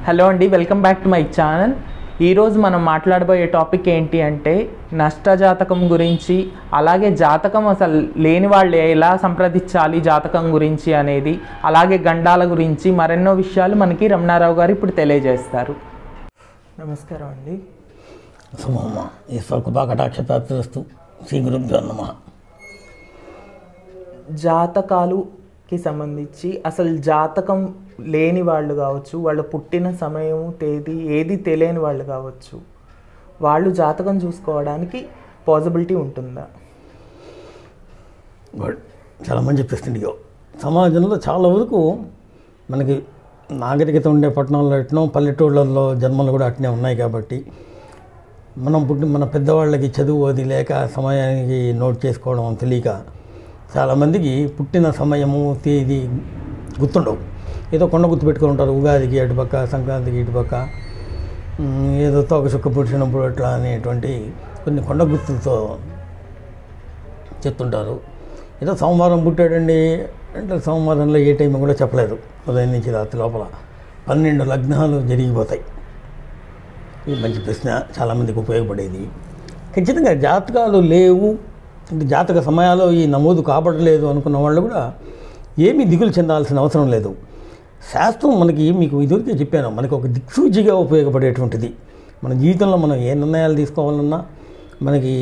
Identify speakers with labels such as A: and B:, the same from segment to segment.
A: Hello అండి welcome back to my channel ఈరోజు మనం మాట్లాడబోయే టాపిక్ ఏంటి అంటే నష్టజాతకం గురించి అలాగే జాతకం అసలు లేని వాళ్ళు ఎలా సంప్రదించాలి జాతకం గురించి అనేది అలాగే గండాల గురించి మరెన్నో విషయాలు మనకి రమణారావు గారు ఇప్పుడు తెలియజేస్తారు నమస్కారం అండి
B: శుభమ్మ ఈశ్వర కృపాకటాక్షతాస్తు శ్రీ గురుభ్యో నమ
A: జాతకాలుకి సంబంధించి అసలు జాతకం లేని వాళ్ళు కావచ్చు వాళ్ళ పుట్టిన సమయం తేదీ ఏది తెలియని వాళ్ళు కావచ్చు వాళ్ళు జాతకం చూసుకోవడానికి పాసిబిలిటీ ఉంటుందా
B: గుడ్ చాలా మంచి ప్రశ్న ఇదిగో సమాజంలో చాలా వరకు మనకి నాగరికత ఉండే పట్టణాల్లో ఎట్నో పల్లెటూళ్ళల్లో జన్మలు కూడా అట్నే ఉన్నాయి కాబట్టి మనం పుట్టి మన పెద్దవాళ్ళకి చదువు అది లేక సమయానికి నోట్ చేసుకోవడం తెలియక చాలామందికి పుట్టిన సమయము తేదీ గుర్తుండవు ఏదో కొండ గుర్తు పెట్టుకుని ఉంటారు ఉగాదికి అటుపక్క సంక్రాంతికి ఇటుపక్క ఉమ్, ఏదో తోక చుక్క పుట్టినప్పుడు అట్లా అనేటువంటి కొన్ని కొండ గుర్తులతో చెప్తుంటారు ఏదో సోమవారం పుట్టాడండి అంటే సోమవారంలో ఏ టైం కూడా చెప్పలేదు ఉదయం నుంచి రాత్రి లోపల పన్నెండు లగ్నాలు జరిగిపోతాయి ఇది మంచి ప్రశ్న చాలామందికి ఉపయోగపడేది ఖచ్చితంగా జాతకాలు లేవు అంటే జాతక సమయాల్లో ఈ నమోదు కాబడలేదు అనుకున్న వాళ్ళు కూడా ఏమీ దిగులు చెందాల్సిన అవసరం లేదు శాస్త్రం మనకి మీకు ఇదివరకే చెప్పాను మనకి ఒక దిక్సూచిగా ఉపయోగపడేటువంటిది మన జీవితంలో మనం ఏ నిర్ణయాలు తీసుకోవాలన్నా మనకి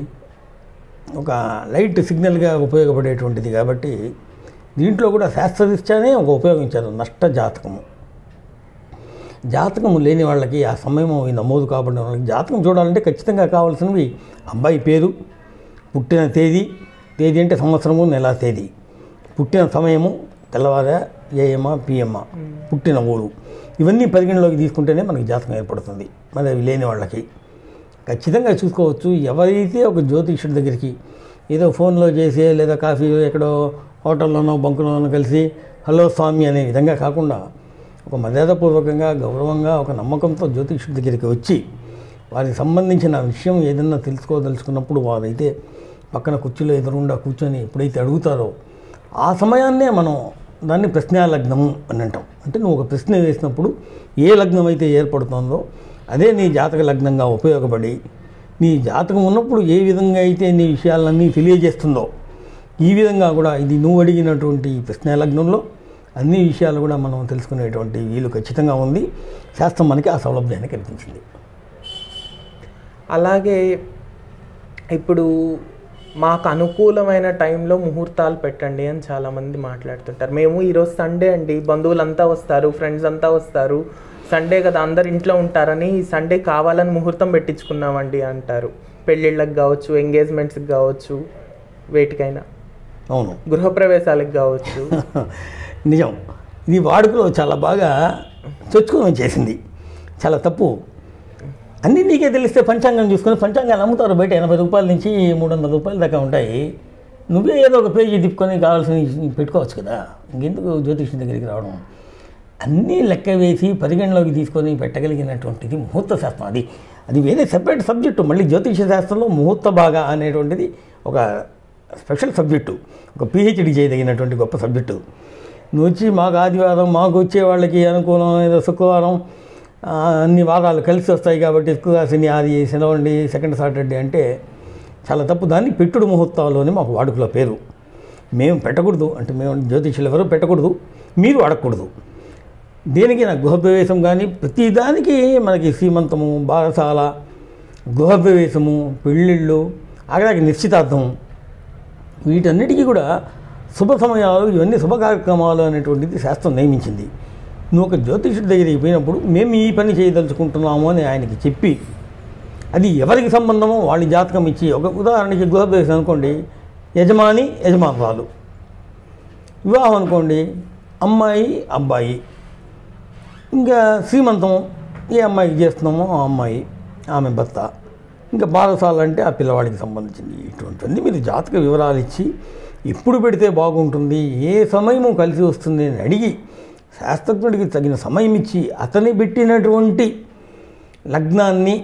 B: ఒక లైట్ సిగ్నల్గా ఉపయోగపడేటువంటిది కాబట్టి దీంట్లో కూడా శాస్త్రదృష్ట్యానే ఒక ఉపయోగించారు నష్ట జాతకము జాతకం లేని వాళ్ళకి ఆ సమయం ఈ నమోదు కాబడిన వాళ్ళకి జాతకం చూడాలంటే ఖచ్చితంగా కావాల్సినవి అబ్బాయి పేరు పుట్టిన తేదీ తేదీ అంటే సంవత్సరము నెల తేదీ పుట్టిన సమయము తెల్లవారా ఏఎమ్మా పిఎమ్మా పుట్టిన ఊరు ఇవన్నీ పరిగణలోకి తీసుకుంటేనే మనకి జాతకం ఏర్పడుతుంది మరి అవి లేని వాళ్ళకి ఖచ్చితంగా చూసుకోవచ్చు ఎవరైతే ఒక జ్యోతిష్యుడి దగ్గరికి ఏదో ఫోన్లో చేసే లేదా కాఫీ ఎక్కడో హోటల్లోనో బంకులోనో కలిసి హలో స్వామి అనే విధంగా కాకుండా ఒక మర్యాదపూర్వకంగా గౌరవంగా ఒక నమ్మకంతో జ్యోతిష్యుడి దగ్గరికి వచ్చి వారికి సంబంధించిన విషయం ఏదన్నా తెలుసుకోదలుచుకున్నప్పుడు వారైతే పక్కన కుర్చీలో ఎదురుగుండా కూర్చొని ఎప్పుడైతే అడుగుతారో ఆ సమయాన్నే మనం దాన్ని ప్రశ్నాలగ్నము అని అంటాం అంటే నువ్వు ఒక ప్రశ్న వేసినప్పుడు ఏ లగ్నం అయితే ఏర్పడుతుందో అదే నీ జాతక లగ్నంగా ఉపయోగపడి నీ జాతకం ఉన్నప్పుడు ఏ విధంగా అయితే నీ విషయాలన్నీ తెలియజేస్తుందో ఈ విధంగా కూడా ఇది నువ్వు అడిగినటువంటి ప్రశ్న లగ్నంలో అన్ని విషయాలు కూడా మనం తెలుసుకునేటువంటి వీలు ఖచ్చితంగా ఉంది శాస్త్రం మనకి ఆ సౌలభ్యాన్ని కల్పించింది
A: అలాగే ఇప్పుడు మాకు అనుకూలమైన టైంలో ముహూర్తాలు పెట్టండి అని చాలామంది మాట్లాడుతుంటారు మేము ఈరోజు సండే అండి బంధువులంతా వస్తారు ఫ్రెండ్స్ అంతా వస్తారు సండే కదా అందరు ఇంట్లో ఉంటారని సండే కావాలని ముహూర్తం పెట్టించుకున్నామండి అంటారు పెళ్ళిళ్ళకి కావచ్చు ఎంగేజ్మెంట్స్కి కావచ్చు వేటికైనా
B: అవును
A: గృహప్రవేశాలకు కావచ్చు
B: నిజం ఇది వాడుకలో చాలా బాగా చొచ్చుకొని వచ్చేసింది చాలా తప్పు అన్నీ నీకే తెలిస్తే పంచాంగం చూసుకొని పంచాంగాలు అమ్ముతారు బయట ఎనభై రూపాయల నుంచి మూడు వందల రూపాయల దాకా ఉంటాయి నువ్వే ఏదో ఒక పేజీ తిప్పుకొని కావాల్సిన పెట్టుకోవచ్చు కదా ఇంకెందుకు జ్యోతిష్యం దగ్గరికి రావడం అన్నీ లెక్క వేసి పరిగణలోకి తీసుకొని పెట్టగలిగినటువంటిది ముహూర్త శాస్త్రం అది అది వేరే సెపరేట్ సబ్జెక్టు మళ్ళీ జ్యోతిష శాస్త్రంలో ముహూర్త బాగా అనేటువంటిది ఒక స్పెషల్ సబ్జెక్టు ఒక పిహెచ్డి చేయదగినటువంటి గొప్ప సబ్జెక్టు నువ్వు వచ్చి మాకు ఆదివారం మాకు వచ్చే వాళ్ళకి అనుకూలం ఏదో శుక్రవారం ఆ, అన్ని వారాలు కలిసి వస్తాయి కాబట్టి శుక్ర శని ఆది శనివండి సెకండ్ సాటర్డే అంటే చాలా తప్పు దాన్ని పెట్టుడు ముహూర్తాల్లోనే మాకు వాడుకలో పేరు మేము పెట్టకూడదు అంటే మేము జ్యోతిష్యులు ఎవరు పెట్టకూడదు మీరు అడగకూడదు దేనికి నా గృహప్రవేశం కానీ ప్రతిదానికి మనకి సీమంతము బారసాల గృహప్రవేశము పెళ్ళిళ్ళు అక్కడికి నిశ్చితార్థం వీటన్నిటికీ కూడా శుభ సమయాలు ఇవన్నీ శుభ కార్యక్రమాలు అనేటువంటిది శాస్త్రం నియమించింది నువ్వు ఒక జ్యోతిషుడి దగ్గరికి పోయినప్పుడు మేము ఈ పని చేయదలుచుకుంటున్నాము అని ఆయనకి చెప్పి అది ఎవరికి సంబంధమో వాళ్ళ జాతకం ఇచ్చి ఒక ఉదాహరణకి గృహప్రవేశం అనుకోండి యజమాని యజమానురాలు వివాహం అనుకోండి అమ్మాయి అబ్బాయి ఇంకా శ్రీమంతం ఏ అమ్మాయికి చేస్తున్నామో ఆ అమ్మాయి ఆమె భర్త ఇంకా బారసాలు అంటే ఆ పిల్లవాడికి సంబంధించింది ఇటువంటివన్నీ మీరు జాతక వివరాలు ఇచ్చి ఎప్పుడు పెడితే బాగుంటుంది ఏ సమయము కలిసి వస్తుంది అని అడిగి శాస్త్రజ్ఞుడికి తగిన సమయం ఇచ్చి అతని పెట్టినటువంటి లగ్నాన్ని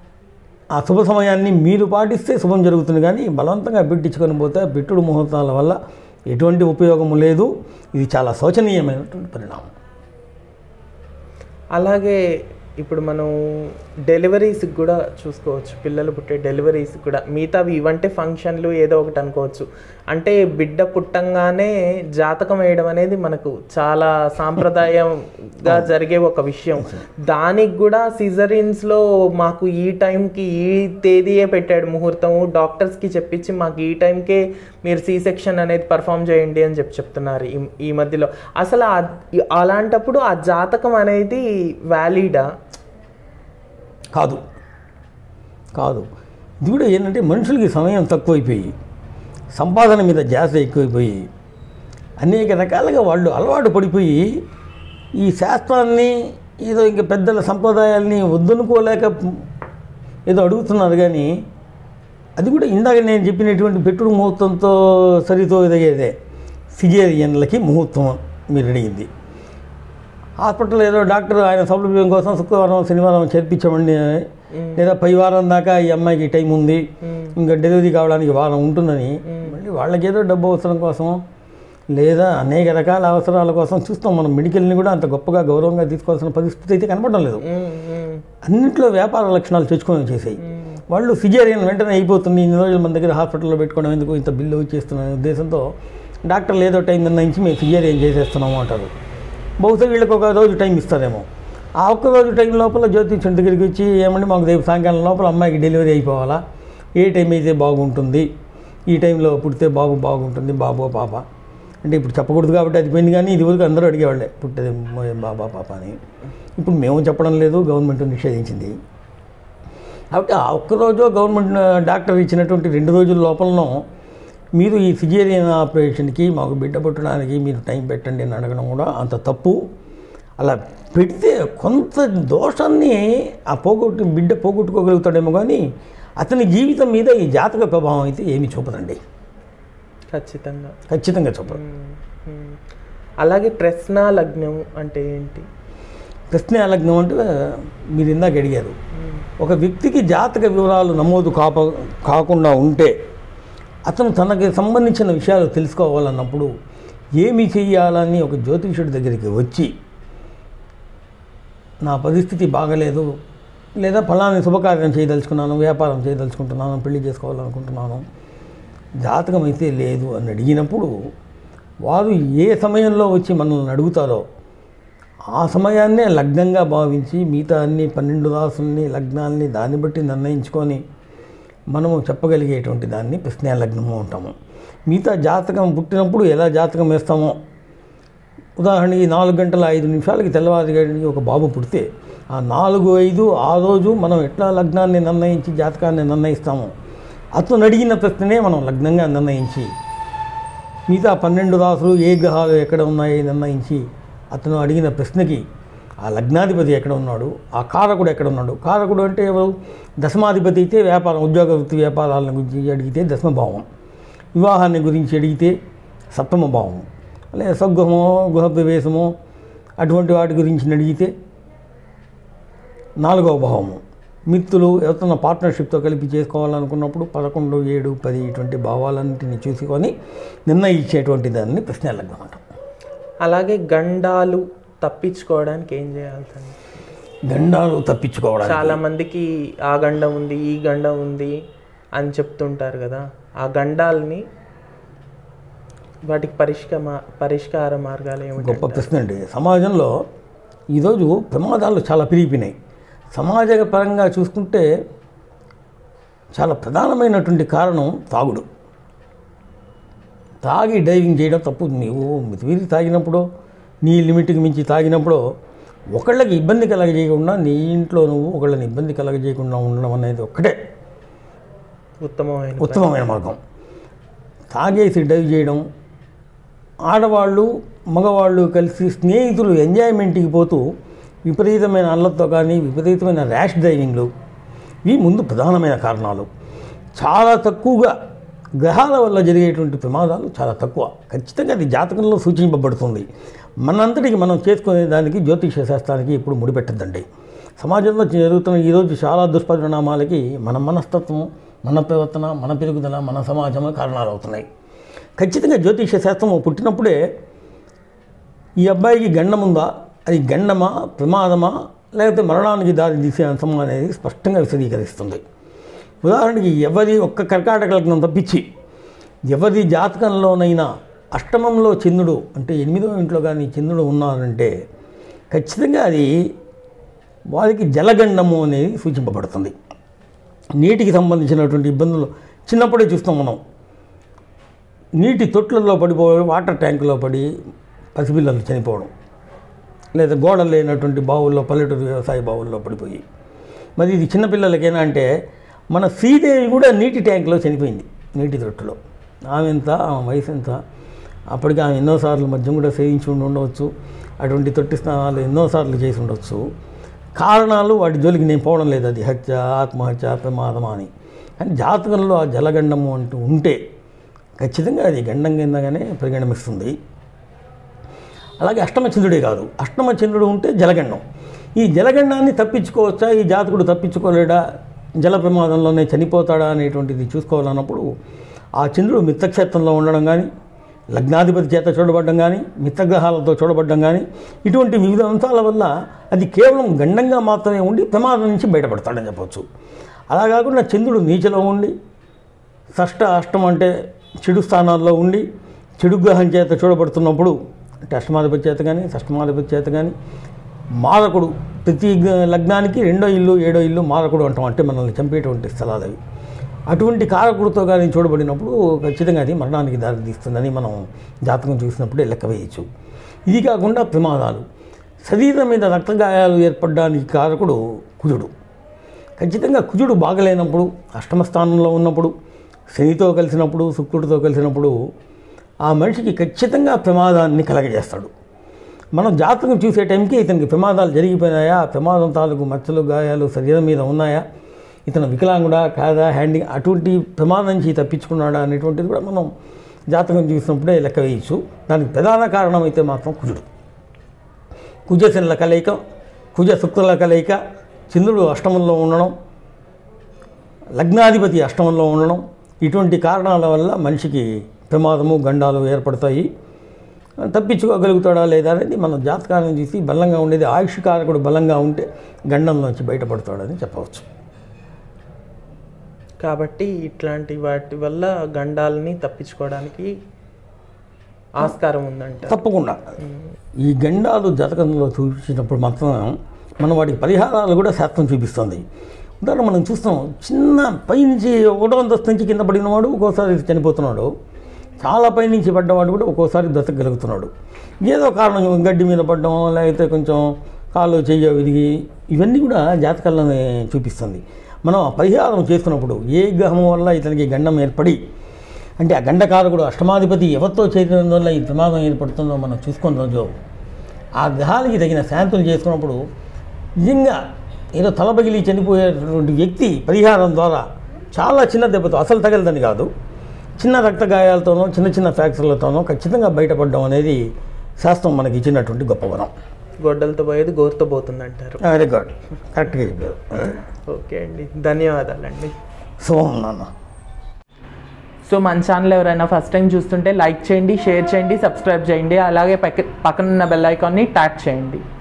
B: ఆ శుభ సమయాన్ని మీరు పాటిస్తే శుభం జరుగుతుంది కానీ బలవంతంగా పెట్టించుకొని పోతే పెట్టుడు ముహూర్తాల వల్ల ఎటువంటి ఉపయోగము లేదు ఇది చాలా శోచనీయమైనటువంటి పరిణామం
A: అలాగే ఇప్పుడు మనం డెలివరీస్కి కూడా చూసుకోవచ్చు పిల్లలు పుట్టే డెలివరీస్కి కూడా మిగతావి ఇవంటే ఫంక్షన్లు ఏదో ఒకటి అనుకోవచ్చు అంటే బిడ్డ పుట్టంగానే జాతకం వేయడం అనేది మనకు చాలా సాంప్రదాయంగా జరిగే ఒక విషయం దానికి కూడా సిజరిన్స్లో మాకు ఈ టైంకి ఈ తేదీయే పెట్టాడు ముహూర్తం డాక్టర్స్కి చెప్పించి మాకు ఈ టైంకే మీరు సి సెక్షన్ అనేది పర్ఫామ్ చేయండి అని చెప్పి చెప్తున్నారు ఈ ఈ మధ్యలో అసలు ఆ- అలాంటప్పుడు ఆ జాతకం అనేది వ్యాలిడా
B: కాదు కాదు ఇది కూడా ఏంటంటే మనుషులకి సమయం తక్కువైపోయి సంపాదన మీద ధ్యాస ఎక్కువైపోయి అనేక రకాలుగా వాళ్ళు అలవాటు పడిపోయి ఈ శాస్త్రాన్ని ఏదో ఇంకా పెద్దల సంప్రదాయాల్ని వద్దనుకోలేక ఏదో అడుగుతున్నారు కానీ అది కూడా ఇందాక నేను చెప్పినటువంటి పెట్టుడు ముహూర్తంతో సరితో ఎదిగేదే సిజేరియన్లకి ముహూర్తం మీరు అడిగింది హాస్పిటల్ ఏదో డాక్టర్ ఆయన సౌలభ్యం కోసం శుక్రవారం శనివారం చేర్పించమండి లేదా పై వారం దాకా ఈ అమ్మాయికి టైం ఉంది ఇంకా డెలివరీ కావడానికి వారం ఉంటుందని మళ్ళీ వాళ్ళకి ఏదో డబ్బు అవసరం కోసం లేదా అనేక రకాల అవసరాల కోసం చూస్తాం మనం మెడికల్ని కూడా అంత గొప్పగా గౌరవంగా తీసుకోవాల్సిన పరిస్థితి అయితే కనపడడం లేదు
A: ఉమ్, ఉమ్,
B: అన్నింటిలో వ్యాపార లక్షణాలు తెచ్చుకొని చేసాయి వాళ్ళు సిజేరియన్ వెంటనే అయిపోతుంది ఇన్ని రోజులు మన దగ్గర హాస్పిటల్లో పెట్టుకోవడం ఎందుకు ఇంత బిల్లు ఇచ్చేస్తున్న ఉద్దేశంతో డాక్టర్లు ఏదో టైం నిర్ణయించి మేము సిజేరియన్ చేసేస్తున్నాము అంటారు బహుశా వీళ్ళకి ఒక రోజు టైం ఇస్తారేమో ఆ ఒక్క రోజు టైం లోపల జ్యోతిష్యం దగ్గరికి వచ్చి ఏమంటే మాకు రేపు సాయంకాలం లోపల అమ్మాయికి డెలివరీ అయిపోవాలా ఏ టైం అయితే బాగుంటుంది ఈ టైంలో పుడితే బాబు బాగుంటుంది బాబు పాప అంటే ఇప్పుడు చెప్పకూడదు కాబట్టి అది పోయింది కానీ ఇది వరకు అందరూ అడిగేవాళ్ళే పుట్టేది బాబా పాప అని ఇప్పుడు మేము చెప్పడం లేదు గవర్నమెంట్ నిషేధించింది కాబట్టి ఆ ఒక్కరోజు గవర్నమెంట్ డాక్టర్ ఇచ్చినటువంటి రెండు రోజుల లోపలనో మీరు ఈ సిజేరియన్ ఆపరేషన్కి మాకు బిడ్డ పుట్టడానికి మీరు టైం పెట్టండి అని అడగడం కూడా అంత తప్పు అలా పెడితే కొంత దోషాన్ని ఆ పోగొట్టు బిడ్డ పోగొట్టుకోగలుగుతాడేమో కానీ అతని జీవితం మీద ఈ జాతక ప్రభావం అయితే ఏమీ చూపదండి
A: ఖచ్చితంగా
B: ఖచ్చితంగా చూపదు
A: ఉమ్, ఉమ్. అలాగే ప్రశ్న లగ్నం అంటే ఏంటి
B: ప్రశ్న లగ్నం అంటే మీరు ఇందాక అడిగారు ఒక వ్యక్తికి జాతక వివరాలు నమోదు కాప కాకుండా ఉంటే అతను తనకి సంబంధించిన విషయాలు తెలుసుకోవాలన్నప్పుడు ఏమి చెయ్యాలని ఒక జ్యోతిషుడి దగ్గరికి వచ్చి నా పరిస్థితి బాగలేదు లేదా ఫలాని శుభకార్యం చేయదలుచుకున్నాను వ్యాపారం చేయదలుచుకుంటున్నాను పెళ్లి చేసుకోవాలనుకుంటున్నాను జాతకం అయితే లేదు అని అడిగినప్పుడు వారు ఏ సమయంలో వచ్చి మనల్ని అడుగుతారో ఆ సమయాన్నే లగ్నంగా భావించి మిగతా అన్ని పన్నెండు రాసుల్ని లగ్నాల్ని దాన్ని బట్టి నిర్ణయించుకొని మనము చెప్పగలిగేటువంటి దాన్ని ప్రశ్న లగ్నము అంటాము మిగతా జాతకం పుట్టినప్పుడు ఎలా జాతకం వేస్తామో ఉదాహరణకి నాలుగు గంటల ఐదు నిమిషాలకి తెల్లవారి ఒక బాబు పుడితే ఆ నాలుగు ఐదు ఆ రోజు మనం ఎట్లా లగ్నాన్ని నిర్ణయించి జాతకాన్ని నిర్ణయిస్తామో అతను అడిగిన ప్రశ్ననే మనం లగ్నంగా నిర్ణయించి మిగతా పన్నెండు రాసులు ఏ గ్రహాలు ఎక్కడ ఉన్నాయి నిర్ణయించి అతను అడిగిన ప్రశ్నకి ఆ లగ్నాధిపతి ఎక్కడ ఉన్నాడు ఆ కారకుడు ఎక్కడ ఉన్నాడు కారకుడు అంటే ఎవరు దశమాధిపతి అయితే వ్యాపారం ఉద్యోగ వృత్తి వ్యాపారాలను గురించి అడిగితే దశమభావం వివాహాన్ని గురించి అడిగితే సప్తమ భావం లేదా సద్గృహమో గృహ ప్రవేశమో అటువంటి వాటి గురించి అడిగితే నాలుగవ భావము మిత్రులు ఎవరితో పార్ట్నర్షిప్తో కలిపి చేసుకోవాలనుకున్నప్పుడు పదకొండు ఏడు పది ఇటువంటి భావాలన్నింటినీ చూసుకొని నిర్ణయించేటువంటి దాన్ని ప్రశ్న లగ్నం అంటాం
A: అలాగే గండాలు తప్పించుకోవడానికి ఏం చేయాలి సార్?
B: గండాలు తప్పించుకోవడానికి
A: చాలా మందికి ఆ గండం ఉంది ఈ గండం ఉంది అని చెప్తుంటారు కదా ఆ గండాలని వాటికి పరిష్కార పరిష్కార మార్గాలు ఏమిటి
B: గొప్ప ప్రశ్న అండి సమాజంలో ఈరోజు ప్రమాదాలు చాలా పెరిగిపోయినాయి సమాజ పరంగా చూసుకుంటే చాలా ప్రధానమైనటువంటి కారణం తాగుడు తాగి డ్రైవింగ్ చేయడం తప్పు నీవు మితిమీరి తాగినప్పుడు నీ లిమిట్కి మించి తాగినప్పుడు ఒకళ్ళకి ఇబ్బంది కలగజేయకుండా నీ ఇంట్లో నువ్వు ఒకళ్ళని ఇబ్బంది కలగజేయకుండా ఉండడం అనేది ఒక్కటే
A: ఉత్తమమైన
B: ఉత్తమమైన మార్గం తాగేసి డ్రైవ్ చేయడం ఆడవాళ్ళు మగవాళ్ళు కలిసి స్నేహితులు ఎంజాయ్మెంట్కి పోతూ విపరీతమైన అల్లతో కానీ విపరీతమైన ర్యాష్ డ్రైవింగ్లు ఇవి ముందు ప్రధానమైన కారణాలు చాలా తక్కువగా గ్రహాల వల్ల జరిగేటువంటి ప్రమాదాలు చాలా తక్కువ ఖచ్చితంగా అది జాతకంలో సూచింపబడుతుంది మనంతటికి మనం చేసుకునే దానికి జ్యోతిష శాస్త్రానికి ఇప్పుడు ముడిపెట్టద్దండి సమాజంలో జరుగుతున్న ఈరోజు చాలా దుష్పరిణామాలకి మన మనస్తత్వం మన ప్రవర్తన మన పెరుగుదల మన సమాజమే కారణాలు అవుతున్నాయి ఖచ్చితంగా జ్యోతిష శాస్త్రం పుట్టినప్పుడే ఈ అబ్బాయికి గండం ఉందా అది గండమా ప్రమాదమా లేకపోతే మరణానికి దారి తీసే అంశమా అనేది స్పష్టంగా విశదీకరిస్తుంది ఉదాహరణకి ఎవరి ఒక్క కర్కాటక లగ్నం తప్పించి ఎవరి జాతకంలోనైనా అష్టమంలో చంద్రుడు అంటే ఎనిమిదో ఇంట్లో కానీ చంద్రుడు ఉన్నారంటే ఖచ్చితంగా అది వారికి జలగండము అనేది సూచింపబడుతుంది నీటికి సంబంధించినటువంటి ఇబ్బందులు చిన్నప్పుడే చూస్తాం మనం నీటి తొట్లలో పడిపోయి వాటర్ ట్యాంకులో పడి పసిపిల్లలు చనిపోవడం లేదా గోడలు లేనటువంటి బావుల్లో పల్లెటూరు వ్యవసాయ బావుల్లో పడిపోయి మరి ఇది చిన్నపిల్లలకైనా అంటే మన శ్రీదేవి కూడా నీటి ట్యాంకులో చనిపోయింది నీటి తొట్టులో ఆమె ఎంత ఆమె వయసు ఎంత అప్పటికి ఆమె ఎన్నోసార్లు మద్యం కూడా సేవించి ఉండి ఉండవచ్చు అటువంటి తొట్టి స్నానాలు ఎన్నోసార్లు చేసి ఉండవచ్చు కారణాలు వాటి జోలికి నేను పోవడం లేదు అది హత్య ఆత్మహత్య ప్రమాదమా అని కానీ జాతకంలో ఆ జలగండము అంటూ ఉంటే ఖచ్చితంగా అది గండం కిందగానే పరిగణమిస్తుంది అలాగే అష్టమచంద్రుడే కాదు అష్టమచంద్రుడు ఉంటే జలగండం ఈ జలగండాన్ని తప్పించుకోవచ్చా ఈ జాతకుడు తప్పించుకోలేడా జల ప్రమాదంలోనే చనిపోతాడా అనేటువంటిది చూసుకోవాలన్నప్పుడు ఆ చంద్రుడు మిత్రక్షేత్రంలో ఉండడం కానీ లగ్నాధిపతి చేత చూడబడ్డం కానీ మిత్రగ్రహాలతో చూడబడ్డం కానీ ఇటువంటి వివిధ అంశాల వల్ల అది కేవలం గండంగా మాత్రమే ఉండి ప్రమాదం నుంచి బయటపడతాడని చెప్పవచ్చు అలా కాకుండా చంద్రుడు నీచలో ఉండి షష్ట అష్టం అంటే చెడు స్థానాల్లో ఉండి చెడు గ్రహం చేత చూడబడుతున్నప్పుడు అంటే అష్టమాధిపతి చేత కానీ షష్టమాధిపతి చేత కానీ మారకుడు ప్రతి గ- లగ్నానికి రెండో ఇల్లు ఏడో ఇల్లు మారకుడు అంటాం అంటే మనల్ని చంపేటువంటి స్థలాలు అవి అటువంటి కారకుడితో కానీ చూడబడినప్పుడు ఖచ్చితంగా అది మరణానికి దారితీస్తుందని మనం జాతకం చూసినప్పుడే లెక్క వేయచ్చు ఇది కాకుండా ప్రమాదాలు శరీరం మీద రక్తగాయాలు ఏర్పడడానికి కారకుడు కుజుడు ఖచ్చితంగా కుజుడు బాగలేనప్పుడు అష్టమ స్థానంలో ఉన్నప్పుడు శనితో కలిసినప్పుడు శుక్రుడితో కలిసినప్పుడు ఆ మనిషికి ఖచ్చితంగా ప్రమాదాన్ని కలగజేస్తాడు మనం జాతకం చూసే టైంకి ఇతనికి ప్రమాదాలు జరిగిపోయినాయా ఆ ప్రమాదం తాలూకు మచ్చలు గాయాలు శరీరం మీద ఉన్నాయా ఇతను వికలాంగుడా కాదా హ్యాండింగ్ అటువంటి ప్రమాదం నుంచి తప్పించుకున్నాడా అనేటువంటిది కూడా మనం జాతకం చూసినప్పుడే లెక్క వేయచ్చు దానికి ప్రధాన కారణం అయితే మాత్రం కుజుడు కుజశనుల కలయిక కుజ శుక్రుల కలయిక చంద్రుడు అష్టమంలో ఉండడం లగ్నాధిపతి అష్టమంలో ఉండడం ఇటువంటి కారణాల వల్ల మనిషికి ప్రమాదము గండాలు ఏర్పడతాయి తప్పించుకోగలుగుతాడా లేదా అనేది మనం జాతకాలను చూసి బలంగా ఉండేది ఆయుష్కారకుడు బలంగా ఉంటే గండంలోంచి బయటపడతాడని చెప్పవచ్చు
A: కాబట్టి ఇట్లాంటి వాటి వల్ల గండాలని తప్పించుకోవడానికి ఆస్కారం ఉందంట
B: తప్పకుండా ఈ గండాలు జాతకంలో చూపించినప్పుడు మాత్రం మనం వాటికి పరిహారాలు కూడా శాస్త్రం చూపిస్తుంది ఉదాహరణ మనం చూస్తాం చిన్న పైనుంచి ఒకటో అంతస్తు నుంచి కింద పడినవాడు ఒక్కోసారి చనిపోతున్నాడు చాలా పైనుంచి పడ్డవాడు కూడా ఒక్కోసారి బ్రతకగలుగుతున్నాడు ఏదో కారణం గడ్డి మీద పడడం లేకపోతే కొంచెం కాళ్ళు చెయ్య విరిగి ఇవన్నీ కూడా జాతకాలని చూపిస్తుంది మనం ఆ పరిహారం చేసుకున్నప్పుడు ఏ గ్రహం వల్ల ఇతనికి గండం ఏర్పడి అంటే ఆ గండకారకుడు అష్టమాధిపతి ఎవరితో చేరిన వల్ల ఈ ప్రమాదం ఏర్పడుతుందో మనం చూసుకున్న రోజు ఆ గ్రహాలకి తగిన శాంతులు చేసుకున్నప్పుడు నిజంగా ఏదో తలబగిలి చనిపోయేటువంటి వ్యక్తి పరిహారం ద్వారా చాలా చిన్న దెబ్బతో అసలు తగలదని కాదు చిన్న రక్త గాయాలతోనో చిన్న చిన్న ఫ్రాక్చర్లతోనో ఖచ్చితంగా బయటపడడం అనేది శాస్త్రం మనకి ఇచ్చినటువంటి గొప్ప వరం
A: గొడ్డలతో పోయేది గోరుతో పోతుంది అంటారు
B: వెరీ గుడ్ కరెక్ట్గా చెప్పారు
A: ఓకే అండి ధన్యవాదాలండి
B: శుభం నాన్న
A: సో మన ఛానల్ ఎవరైనా ఫస్ట్ టైం చూస్తుంటే లైక్ చేయండి షేర్ చేయండి సబ్స్క్రైబ్ చేయండి అలాగే పక్క పక్కనున్న బెల్ ఐకాన్ని ట్యాప్ చేయండి